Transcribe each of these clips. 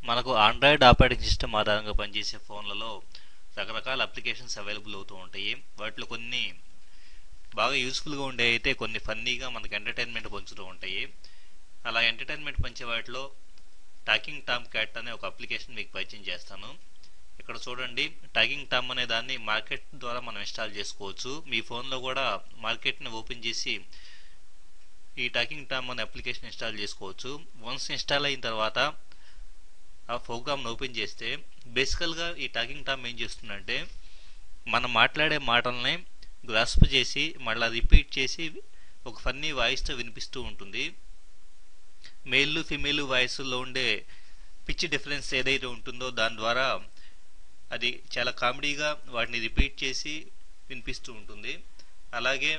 మనకు Android operating system ఆధారంగా పనిచేసే ఫోన్లలో రకరకాల అప్లికేషన్స్ అవైలబుల్ అవుతూ ఉంటాయి వాటిలో కొన్ని బాగా యూస్ఫుల్గా ఉండే అయితే కొన్ని ఫన్నీగా మనకు ఎంటర్టైన్మెంట్ పంచుతూ ఉంటాయి అలా ఎంటర్టైన్మెంట్ పంచే వాటిలో టాకింగ్ టామ్ క్యాట్ అనే ఒక అప్లికేషన్ మీకు పరిచయం చేస్తాను ఇక్కడ చూడండి టాకింగ్ టామ్ అనే దాన్ని మార్కెట్ ద్వారా మనం ఇన్స్టాల్ చేసుకోవచ్చు మీ ఫోన్లో కూడా మార్కెట్ని ఓపెన్ చేసి ఈ టాకింగ్ టామ్ అనే అప్లికేషన్ ఇన్స్టాల్ చేసుకోవచ్చు వన్స్ ఇన్స్టాల్ అయిన తర్వాత ఆ ప్రోగ్రామ్ను ఓపెన్ చేస్తే బేసికల్గా ఈ టాకింగ్ టామ్ ఏం చేస్తుందంటే మనం మాట్లాడే మాటల్ని గ్రాస్ప్ చేసి మళ్ళీ రిపీట్ చేసి ఒక ఫన్నీ వాయిస్తో వినిపిస్తూ ఉంటుంది మేల్ ఫిమేల్ వాయిస్లో ఉండే పిచ్ డిఫరెన్స్ ఏదైతే ఉంటుందో దాని ద్వారా అది చాలా కామెడీగా వాటిని రిపీట్ చేసి వినిపిస్తూ ఉంటుంది అలాగే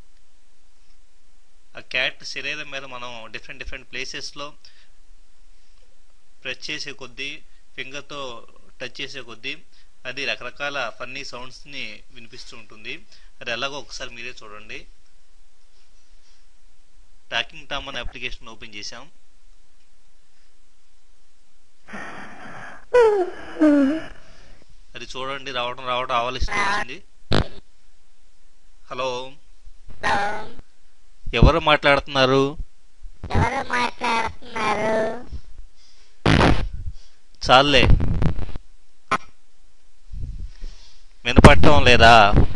ఆ క్యాట్ శరీరం మీద మనం డిఫరెంట్ డిఫరెంట్ ప్లేసెస్లో ప్రెస్ చేసే కొద్దీ ఫింగర్తో టచ్ చేసే కొద్దీ అది రకరకాల ఫన్నీ సౌండ్స్ని వినిపిస్తూ ఉంటుంది అది ఎలాగో ఒకసారి మీరే చూడండి టాకింగ్ టామ్ అనే అప్లికేషన్ ఓపెన్ చేసాం అది చూడండి రావడం రావడం ఆవలిస్తూ వచ్చింది హలో ఎవరు మాట్లాడుతున్నారు ఎవరు మాట్లాడుతున్నారు చాలే వినపడటం లేదా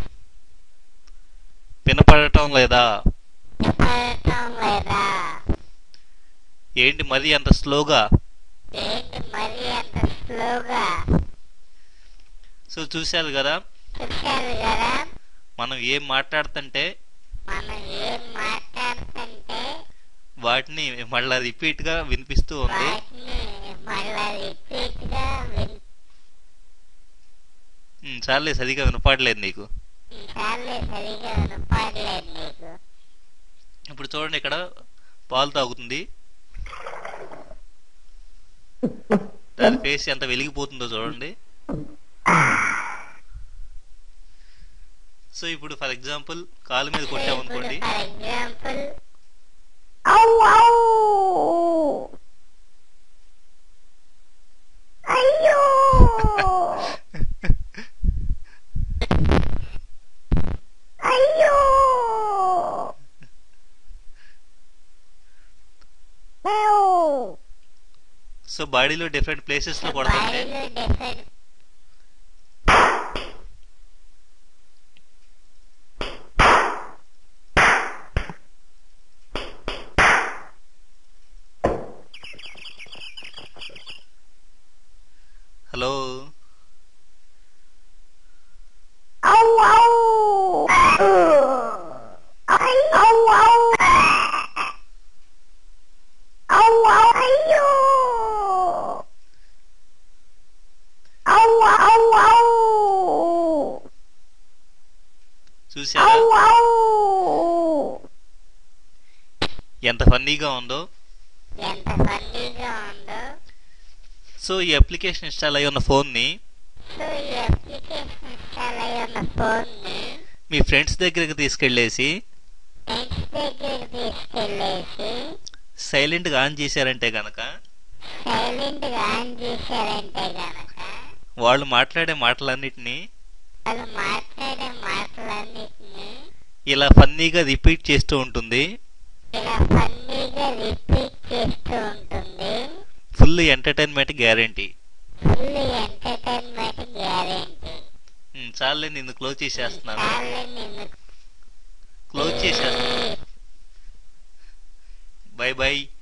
వినపడటం లేదా వినపడటం లేదా ఏంటి మరీ అంత స్లోగా ఏంటి మరీ అంత స్లోగా సో చూశారు కదా చూశారు కదా మనం ఏం మాట్లాడుతుంటే మనం ఏం మాట్లాడుతుంటే వాటిని మళ్ళా రిపీట్ గా వినిపిస్తూ ఉంది వాటిని మళ్ళా రిపీట్ గా విన్ ఉమ్, చాలే సరిగా వినపడలేదు నీకు చాలే సరిగా వినపడలేదు నీకు ఇప్పుడు చూడండి ఇక్కడ పాలు తాగుతుంది దాని ఫేస్ ఎంత వెలిగిపోతుందో చూడండి సో ఇప్పుడు ఫర్ ఎగ్జాంపుల్ కాలు మీద కొట్టామనుకోండి ఫర్ ఎగ్జాంపుల్ అయ్యో అయ్యో సో బాడీలో డిఫరెంట్ ప్లేసెస్ లో కొడుతుంటే బాడీలో డిఫరెంట్ హలో అయ్యో చూసారా ఎంత ఫన్నీగా ఉందో ఎంత ఫన్నీగా ఉందో సో ఈ అప్లికేషన్ ఇన్స్టాల్ అయి ఉన్న ఫోన్ ని సో ఈ అప్లికేషన్ ఇన్స్టాల్ అయ్యి ఉన్న ఫోన్ని మీ ఫ్రెండ్స్ దగ్గరికి తీసుకెళ్లేసి ఫ్రెండ్స్ దగ్గరికి తీసుకెళ్ళేసి సైలెంట్ గా ఆన్ చేశారంటే గనక సైలెంట్ గా ఆన్ చేశారంటే గనక వాళ్ళు మాట్లాడే మాటలన్నిటినీ వాళ్ళు మాట్లాడే మాటలన్నిటిని ఇలా ఫన్నీగా రిపీట్ చేస్తూ ఉంటుంది ఇలా ఫన్నీగా రిపీట్ చేస్తూ ఉంటుంది full entertainment guarantee full entertainment guarantee చాలే నిన్ను క్లోజ్ చేసేస్తున్నాను చాలా నిన్ను క్లోజ్ చేసేస్తున్నాను బై బై